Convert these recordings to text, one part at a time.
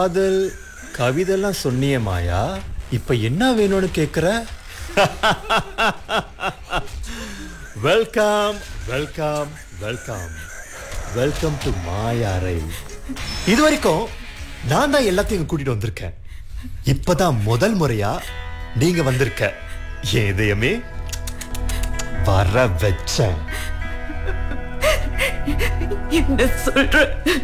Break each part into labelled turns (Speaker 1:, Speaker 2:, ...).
Speaker 1: காதல் கவிதைலாம் சொன்னியே மாயா இப்ப என்ன வேணும்னு கேக்குற welcome welcome welcome welcome to மாயாரை இது வரைக்கும் நான் தான் எல்லாத்தையும் கூட்டிட்டு வந்திருக்கேன் இப்பதான் முதல் முறையா நீங்க வந்திருக்க என் இதயமே வர வச்சேன்
Speaker 2: என்ன சொல்ற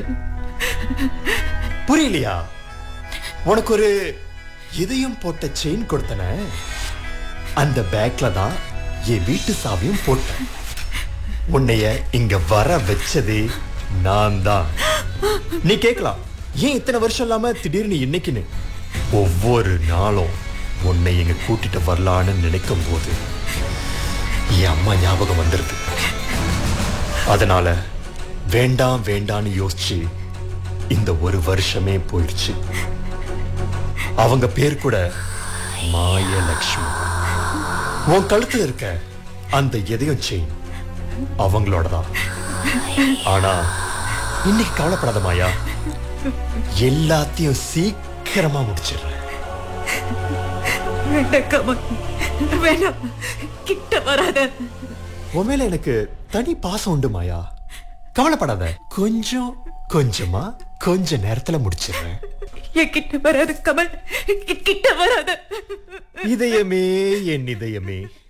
Speaker 1: புரியலையா உனக்கு ஒரு இதயம் போட்ட செயின் கொடுத்தன அந்த பேக்ல தான் என் வீட்டு சாவியும் போட்டேன் உன்னைய இங்க வர வச்சதே நான் தான் நீ கேட்கலாம் ஏன் இத்தனை வருஷம் இல்லாம திடீர்னு இன்னைக்குன்னு ஒவ்வொரு நாளும் உன்னை இங்க கூட்டிட்டு வரலான்னு நினைக்கும் போது என் அம்மா ஞாபகம் வந்துருது அதனால வேண்டாம் வேண்டான்னு யோசிச்சு இந்த ஒரு வருஷமே போயிடுச்சு அவங்க பேர் கூட மாயலட்சுமி உன் கழுத்துல இருக்க அந்த எதையும் செயின் அவங்களோட தான் ஆனா இன்னைக்கு கவலைப்படாத மாயா எல்லாத்தையும் சீக்கிரமா முடிச்சிடுறேன்
Speaker 2: வேண்டாம் கமல் வேண்டாம் கிட்ட வராத
Speaker 1: உன் மேல எனக்கு தனி பாசம் உண்டு மாயா கவலைப்படாத கொஞ்சம் கொஞ்சமா கொஞ்ச நேரத்துல முடிச்சிடுறேன்
Speaker 2: என் கிட்ட வராது கமல் கிட்ட வராத
Speaker 1: இதயமே என் இதயமே